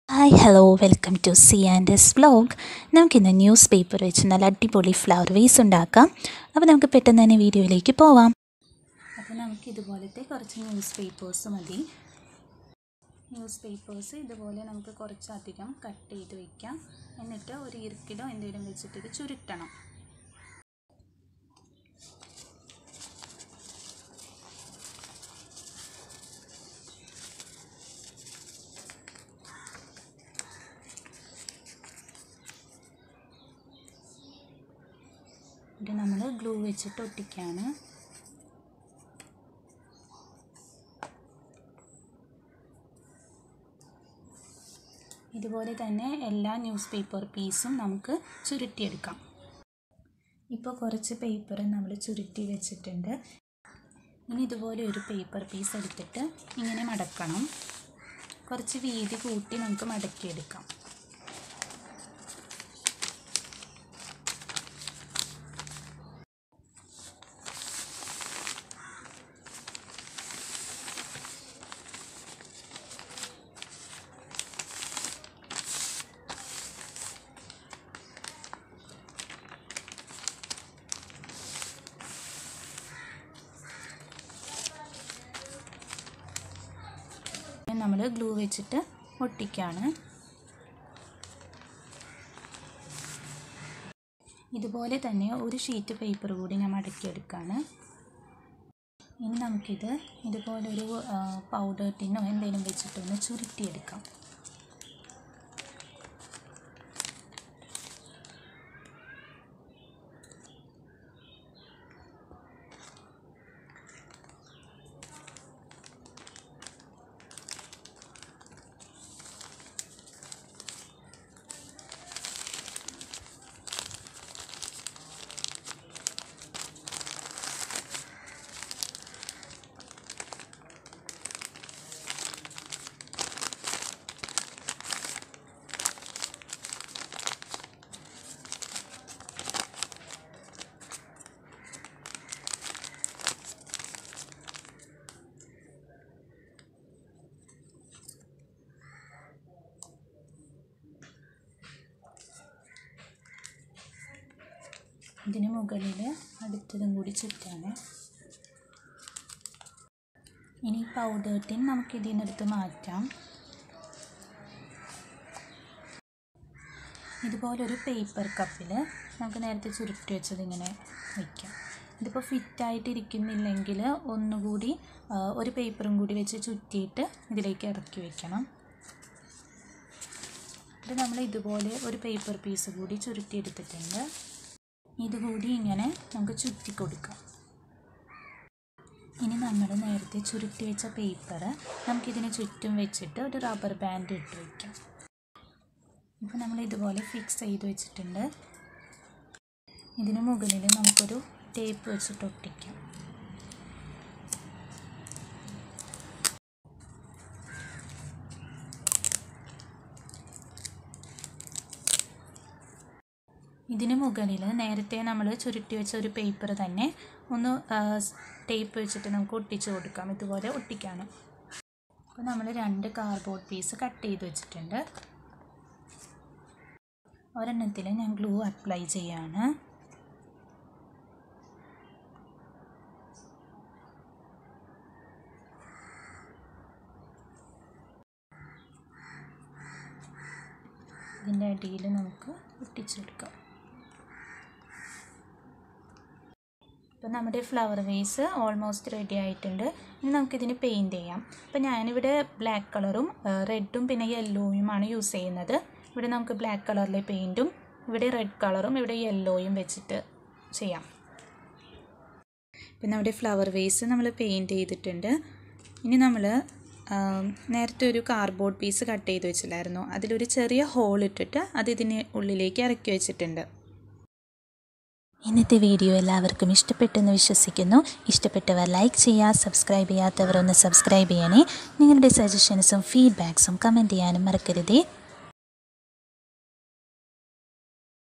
hi hello welcome to C and S vlog നമുക്കിന്ന് news paper വെച്ച് നല്ല അടിപൊളി ഫ്ലവർ വേസ് ഉണ്ടാക്കാം അപ്പോൾ നമുക്ക് പെട്ടെന്ന് തന്നെ വീഡിയോയിലേക്ക് പോവാം അപ്പോൾ നമുക്ക് ഇതുപോലത്തെ കുറച്ച് ന്യൂസ് പേപ്പേഴ്സ് മതി ന്യൂസ് പേപ്പേഴ്സ് ഇതുപോലെ നമുക്ക് കുറച്ചധികം കട്ട് ചെയ്ത് വയ്ക്കാം എന്നിട്ട് ഒരു ഇറുക്കിലോ എന്തെങ്കിലും വെച്ചിട്ട് ഇത് ചുരുട്ടണം ഇത് നമ്മൾ ഗ്ലൂ വെച്ചിട്ട് ഒട്ടിക്കുകയാണ് ഇതുപോലെ തന്നെ എല്ലാ ന്യൂസ് പേപ്പർ പീസും നമുക്ക് ചുരുട്ടിയെടുക്കാം ഇപ്പോൾ കുറച്ച് പേപ്പർ നമ്മൾ ചുരുട്ടി വെച്ചിട്ടുണ്ട് ഇനി ഇതുപോലെ ഒരു പേപ്പർ പീസ് എടുത്തിട്ട് ഇങ്ങനെ മടക്കണം കുറച്ച് വീതി കൂട്ടി നമുക്ക് മടക്കിയെടുക്കാം നമ്മൾ ഗ്ലൂ വെച്ചിട്ട് ഒട്ടിക്കുകയാണ് ഇതുപോലെ തന്നെ ഒരു ഷീറ്റ് പേപ്പർ കൂടി ഞാൻ മടക്കിയെടുക്കുകയാണ് ഇനി നമുക്കിത് ഇതുപോലൊരു പൗഡർ ടിന്നോ എന്തെങ്കിലും വെച്ചിട്ടൊന്ന് ചുരുട്ടിയെടുക്കാം ഇതിന് മുകളിൽ അടുത്തതും കൂടി ചുറ്റാണ് ഇനി പൗഡർ ടിൻ നമുക്ക് ഇതിൽ നിന്നെടുത്ത് മാറ്റാം ഇതുപോലൊരു പേപ്പർ കപ്പിൽ നമുക്ക് നേരത്തെ ചുരുട്ടി വെച്ചത് ഇങ്ങനെ വയ്ക്കാം ഇതിപ്പോൾ ഫിറ്റായിട്ടിരിക്കുന്നില്ലെങ്കിൽ ഒന്നുകൂടി ഒരു പേപ്പറും കൂടി വെച്ച് ചുറ്റിയിട്ട് ഇതിലേക്ക് ഇറക്കി വയ്ക്കണം ഇത് നമ്മൾ ഇതുപോലെ ഒരു പേപ്പർ പീസ് കൂടി ചുരുട്ടിയെടുത്തിട്ടുണ്ട് ഇതുകൂടി ഇങ്ങനെ നമുക്ക് ചുറ്റി കൊടുക്കാം ഇനി നമ്മൾ നേരത്തെ ചുരുട്ടി വെച്ച പേപ്പർ നമുക്കിതിന് ചുറ്റും വെച്ചിട്ട് ഒരു റബ്ബർ ബാൻഡ് ഇട്ട് വയ്ക്കാം ഇപ്പോൾ നമ്മൾ ഇതുപോലെ ഫിക്സ് ചെയ്ത് വെച്ചിട്ടുണ്ട് ഇതിന് മുകളിൽ നമുക്കൊരു ടേപ്പ് വെച്ചിട്ട് ഒട്ടിക്കാം ഇതിന് മുകളിൽ നേരത്തെ നമ്മൾ ചുരുട്ടി വെച്ച ഒരു പേപ്പർ തന്നെ ഒന്ന് ടേപ്പ് വെച്ചിട്ട് നമുക്ക് ഒട്ടിച്ച് കൊടുക്കാം ഇതുപോലെ ഒട്ടിക്കാണ് അപ്പോൾ നമ്മൾ രണ്ട് കാർഡ്ബോർഡ് പീസ് കട്ട് ചെയ്ത് വെച്ചിട്ടുണ്ട് ഒരെണ്ണത്തിൽ ഞാൻ ഗ്ലൂ അപ്ലൈ ചെയ്യാണ് ഇതിൻ്റെ അടിയിൽ നമുക്ക് ഒട്ടിച്ചെടുക്കാം അപ്പോൾ നമ്മുടെ ഫ്ലവർ വേസ് ഓൾമോസ്റ്റ് റെഡി ആയിട്ടുണ്ട് ഇനി നമുക്കിതിന് പെയിൻറ്റ് ചെയ്യാം അപ്പോൾ ഞാനിവിടെ ബ്ലാക്ക് കളറും റെഡും പിന്നെ യെല്ലോയുമാണ് യൂസ് ചെയ്യുന്നത് ഇവിടെ നമുക്ക് ബ്ലാക്ക് കളറിലെ പെയിൻറ്റും ഇവിടെ റെഡ് കളറും ഇവിടെ യെല്ലോയും വെച്ചിട്ട് ചെയ്യാം ഇപ്പം നമ്മുടെ ഫ്ലവർ വേസ് നമ്മൾ പെയിൻറ്റ് ചെയ്തിട്ടുണ്ട് ഇനി നമ്മൾ നേരത്തെ ഒരു കാർഡ്ബോർഡ് പീസ് കട്ട് ചെയ്ത് വെച്ചില്ലായിരുന്നു അതിലൊരു ചെറിയ ഹോൾ ഇട്ടിട്ട് അത് ഇതിന് ഉള്ളിലേക്ക് ഇറക്കി വെച്ചിട്ടുണ്ട് ഇന്നത്തെ വീഡിയോ എല്ലാവർക്കും ഇഷ്ടപ്പെട്ടെന്ന് വിശ്വസിക്കുന്നു ഇഷ്ടപ്പെട്ടവർ ലൈക്ക് ചെയ്യുക സബ്സ്ക്രൈബ് ചെയ്യാത്തവർ ഒന്ന് സബ്സ്ക്രൈബ് ചെയ്യണേ നിങ്ങളുടെ സജഷൻസും ഫീഡ്ബാക്സും കമൻറ്റ് ചെയ്യാനും മറക്കരുതേ